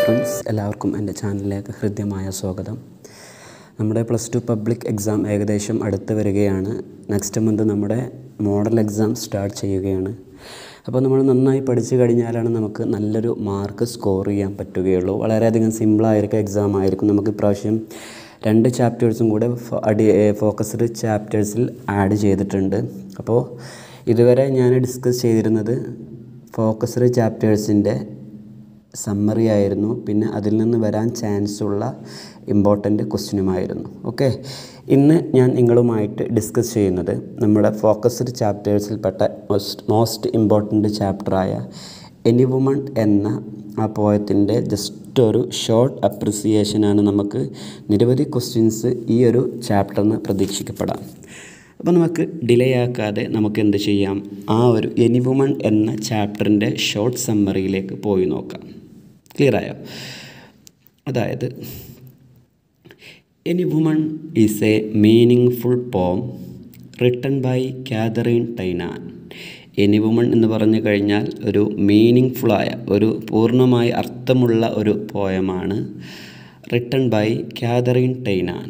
friends എല്ലാവർക്കും എൻ്റെ ചാനലിലേക്ക് ഹൃദ്യമായ സ്വാഗതം നമ്മുടെ പ്ലസ് ടു പബ്ലിക് എക്സാം ഏകദേശം അടുത്ത് വരികയാണ് നെക്സ്റ്റ് മന്ത് നമ്മുടെ മോഡൽ എക്സാം സ്റ്റാർട്ട് ചെയ്യുകയാണ് അപ്പോൾ നമ്മൾ നന്നായി പഠിച്ചു കഴിഞ്ഞാലാണ് നമുക്ക് നല്ലൊരു മാർക്ക് സ്കോർ ചെയ്യാൻ പറ്റുകയുള്ളൂ വളരെയധികം സിമ്പിളായിരിക്കും എക്സാം ആയിരിക്കും നമുക്ക് ഇപ്രാവശ്യം രണ്ട് ചാപ്റ്റേഴ്സും കൂടെ ഫോ- അടി ഫോക്കസ്ഡ് ചാപ്റ്റേഴ്സിൽ ആഡ് ചെയ്തിട്ടുണ്ട് അപ്പോൾ ഇതുവരെ ഞാൻ ഡിസ്കസ് ചെയ്തിരുന്നത് ഫോക്കസ്ഡ് ചാപ്റ്റേഴ്സിൻ്റെ സമ്മറി ആയിരുന്നു പിന്നെ അതിൽ നിന്ന് വരാൻ ചാൻസ് ഉള്ള ഇമ്പോർട്ടൻ്റ് ക്വസ്റ്റ്യനുമായിരുന്നു ഓക്കെ ഇന്ന് ഞാൻ നിങ്ങളുമായിട്ട് ഡിസ്കസ് ചെയ്യുന്നത് നമ്മുടെ ഫോക്കസ്ഡ് ചാപ്റ്റേഴ്സിൽപ്പെട്ട മോസ്റ്റ് മോസ്റ്റ് ഇമ്പോർട്ടൻ്റ് ചാപ്റ്ററായ എനി വുമൺ എന്ന ആ പോയത്തിൻ്റെ ജസ്റ്റ് ഒരു ഷോർട്ട് അപ്രിസിയേഷനാണ് നമുക്ക് നിരവധി ക്വസ്റ്റ്യൻസ് ഈ ഒരു ചാപ്റ്ററിൽ നിന്ന് പ്രതീക്ഷിക്കപ്പെടാം അപ്പോൾ നമുക്ക് ഡിലേ ആക്കാതെ നമുക്ക് എന്ത് ചെയ്യാം ആ ഒരു എനി വുമൺ എന്ന ചാപ്റ്ററിൻ്റെ ഷോർട്ട് സമ്മറിയിലേക്ക് പോയി നോക്കാം ക്ലിയർ ആയോ അതായത് any woman is a meaningful poem written by Katherine Tynan any woman എന്ന് പറഞ്ഞു കഴിഞ്ഞാൽ ഒരു മീനിങ് ഫുള്ളായ ഒരു പൂർണ്ണമായി അർത്ഥമുള്ള ഒരു പോയമാണ് റിട്ടൺ ബൈ കാതറിൻ ടൈനാൻ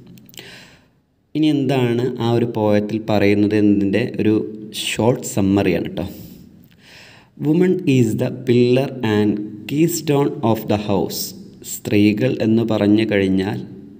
ഇനി എന്താണ് ആ ഒരു പോയത്തിൽ പറയുന്നത് എന്നതിൻ്റെ ഒരു ഷോർട്ട് സമ്മറിയാണ് കേട്ടോ woman is the pillar and keystone of the house സ്ത്രീകൾ എന്ന് പറഞ്ഞു കഴിഞ്ഞാൽ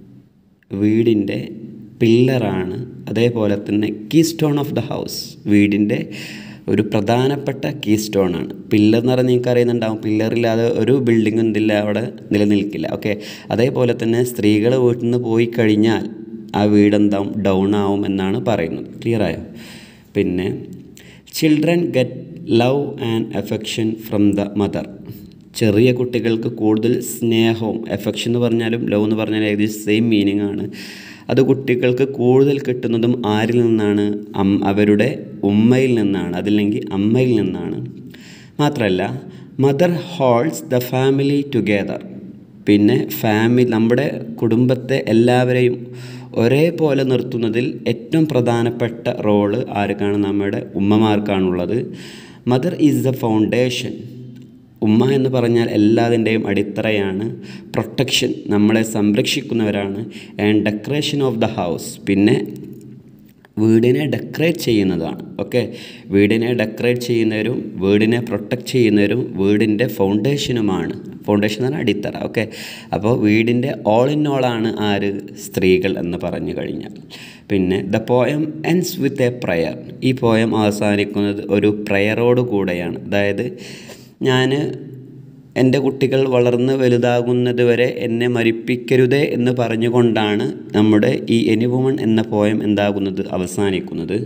വീടിൻ്റെ പില്ലറാണ് അതേപോലെ തന്നെ keystone of the house വീടിൻ്റെ ഒരു പ്രധാനപ്പെട്ട കീ സ്റ്റോണാണ് പില്ലർ എന്ന് പറഞ്ഞാൽ നിങ്ങൾക്ക് അറിയുന്നുണ്ടാവും പില്ലറില്ലാതെ ഒരു ബിൽഡിംഗ് എന്തില്ല അവിടെ നിലനിൽക്കില്ല ഓക്കെ അതേപോലെ തന്നെ സ്ത്രീകൾ വീട്ടിൽ നിന്ന് പോയി കഴിഞ്ഞാൽ ആ വീടെന്താവും ഡൗൺ ആവും എന്നാണ് പറയുന്നത് ക്ലിയർ ആയോ പിന്നെ children get love and affection from the mother ചെറിയ കുട്ടികൾക്ക് കൂടുതൽ സ്നേഹവും എഫെക്ഷൻ എന്ന് പറഞ്ഞാലും ലവ് എന്ന് പറഞ്ഞാലും ഏകദേശം സെയിം മീനിങ് ആണ് അത് കുട്ടികൾക്ക് കൂടുതൽ കിട്ടുന്നതും ആരിൽ നിന്നാണ് അം അവരുടെ ഉമ്മയിൽ നിന്നാണ് അതില്ലെങ്കിൽ അമ്മയിൽ നിന്നാണ് മാത്രമല്ല mother holds the family together പിന്നെ ഫാമിലി നമ്മുടെ കുടുംബത്തെ എല്ലാവരെയും ഒരേപോലെ നിർത്തുന്നതിൽ ഏറ്റവും പ്രധാനപ്പെട്ട റോള് ആർക്കാണ് നമ്മുടെ ഉമ്മമാർക്കാണുള്ളത് മദർ ഈസ് ദ ഫൗണ്ടേഷൻ ഉമ്മ എന്ന് പറഞ്ഞാൽ എല്ലാതിൻ്റെയും അടിത്തറയാണ് പ്രൊട്ടക്ഷൻ നമ്മളെ സംരക്ഷിക്കുന്നവരാണ് and decoration of the house പിന്നെ വീടിനെ ഡെക്കറേറ്റ് ചെയ്യുന്നതാണ് ഓക്കെ വീടിനെ ഡെക്കറേറ്റ് ചെയ്യുന്നവരും വീടിനെ പ്രൊട്ടക്റ്റ് ചെയ്യുന്നവരും വീടിൻ്റെ ഫൗണ്ടേഷനുമാണ് ഫൗണ്ടേഷൻ എന്ന് പറഞ്ഞാൽ അടിത്തറ ഓക്കെ അപ്പോൾ വീടിൻ്റെ ഓൾ ഇൻ ഓളാണ് ആര് സ്ത്രീകൾ എന്ന് പറഞ്ഞു കഴിഞ്ഞാൽ പിന്നെ the poem ends with a prayer ഈ പോയം അവസാനിക്കുന്നത് ഒരു പ്രയറോട് കൂടെയാണ് അതായത് ഞാൻ എൻ്റെ കുട്ടികൾ വളർന്ന് വലുതാകുന്നത് വരെ എന്നെ മരിപ്പിക്കരുതേ എന്ന് പറഞ്ഞുകൊണ്ടാണ് നമ്മുടെ ഈ എനി വുമൺ എന്ന പോയം എന്താകുന്നത് അവസാനിക്കുന്നത്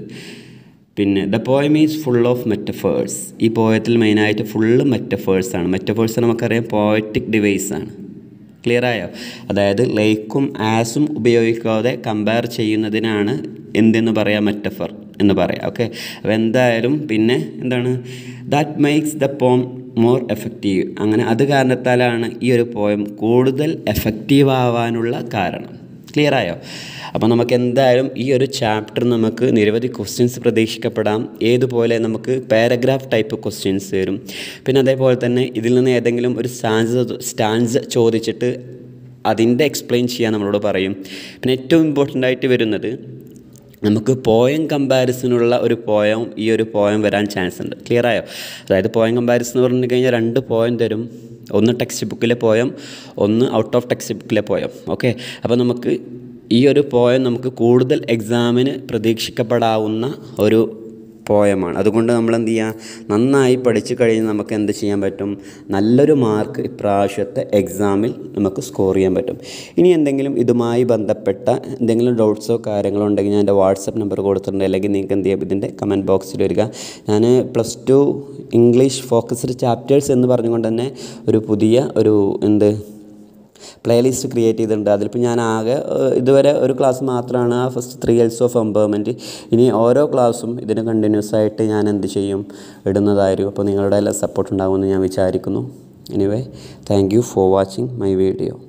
പിന്നെ the poem is full of metaphors ഈ പോയത്തിൽ മെയിനായിട്ട് ഫുള്ള് മെറ്റഫേഴ്സാണ് മെറ്റഫേഴ്സ് നമുക്കറിയാം പോയറ്റിക് ഡിവൈസ് ആണ് ക്ലിയർ ആയോ അതായത് ലൈക്കും ആസും ഉപയോഗിക്കാതെ കമ്പയർ ചെയ്യുന്നതിനാണ് എന്തെന്ന് പറയാം മെറ്റഫർ എന്ന് പറയാം ഓക്കെ അപ്പോൾ എന്തായാലും പിന്നെ എന്താണ് that makes the poem more effective അങ്ങനെ അത് കാരണത്താലാണ് ഈ ഒരു പോയം കൂടുതൽ എഫക്റ്റീവ് ആവാനുള്ള കാരണം ക്ലിയർ ആയോ അപ്പോൾ നമുക്ക് എന്തായാലും ഈ ഒരു ചാപ്റ്റർ നമുക്ക് നിരവധി ക്വസ്റ്റ്യൻസ് പ്രതീക്ഷിക്കപ്പെടാം ഏതുപോലെ നമുക്ക് പാരഗ്രാഫ് ടൈപ്പ് ക്വസ്റ്റ്യൻസ് വരും പിന്നെ അതേപോലെ തന്നെ ഇതിൽ നിന്ന് ഏതെങ്കിലും ഒരു സ്റ്റാൻസ് സ്റ്റാൻസ് ചോദിച്ചിട്ട് അതിൻ്റെ എക്സ്പ്ലെയിൻ ചെയ്യാൻ നമ്മളോട് പറയും പിന്നെ ഏറ്റവും ഇമ്പോർട്ടൻ്റ് ആയിട്ട് വരുന്നത് നമുക്ക് പോയം കമ്പാരിസനുള്ള ഒരു പോയം ഈ ഒരു പോയം വരാൻ ചാൻസ് ഉണ്ട് ക്ലിയർ ആയോ അതായത് പോയം കമ്പാരിസൺ എന്ന് പറഞ്ഞു കഴിഞ്ഞാൽ രണ്ട് പോയം തരും ഒന്ന് ടെക്സ്റ്റ് ബുക്കിലെ പോയം ഒന്ന് ഔട്ട് ഓഫ് ടെക്സ്റ്റ് ബുക്കിലെ പോയം ഓക്കെ അപ്പോൾ നമുക്ക് ഈ ഒരു പോയം നമുക്ക് കൂടുതൽ എക്സാമിന് പ്രതീക്ഷിക്കപ്പെടാവുന്ന ഒരു പോയമാണ് അതുകൊണ്ട് നമ്മൾ എന്ത് ചെയ്യുക നന്നായി പഠിച്ചു കഴിഞ്ഞ് നമുക്ക് എന്ത് ചെയ്യാൻ പറ്റും നല്ലൊരു മാർക്ക് ഇപ്രാവശ്യത്തെ എക്സാമിൽ നമുക്ക് സ്കോർ ചെയ്യാൻ പറ്റും ഇനി എന്തെങ്കിലും ഇതുമായി ബന്ധപ്പെട്ട എന്തെങ്കിലും ഡൗട്ട്സോ കാര്യങ്ങളോ ഉണ്ടെങ്കിൽ ഞാൻ എൻ്റെ വാട്സപ്പ് നമ്പർ കൊടുത്തിട്ടുണ്ട് അല്ലെങ്കിൽ നിങ്ങൾക്ക് എന്ത് ചെയ്യാം ഇതിൻ്റെ കമൻറ്റ് ബോക്സിൽ വരിക ഞാൻ plus two English focused chapters എന്ന് പറഞ്ഞുകൊണ്ട് തന്നെ ഒരു പുതിയ ഒരു എന്ത് പ്ലേലിസ്റ്റ് ക്രിയേറ്റ് ചെയ്തിട്ടുണ്ട് അതിലിപ്പോൾ ഞാൻ ആകെ ഏഹ്, ഇതുവരെ ഒരു ക്ലാസ് മാത്രമാണ് ആ first three years of empowerment ഇനി ഓരോ ക്ലാസ്സും ഇതിന് കണ്ടിന്യൂസ് ആയിട്ട് ഞാൻ എന്ത് ചെയ്യും ഇടുന്നതായിരിക്കും അപ്പോൾ നിങ്ങളുടെ എല്ലാം സപ്പോർട്ട് ഉണ്ടാകുമെന്ന് ഞാൻ വിചാരിക്കുന്നു anyway thank you for watching my video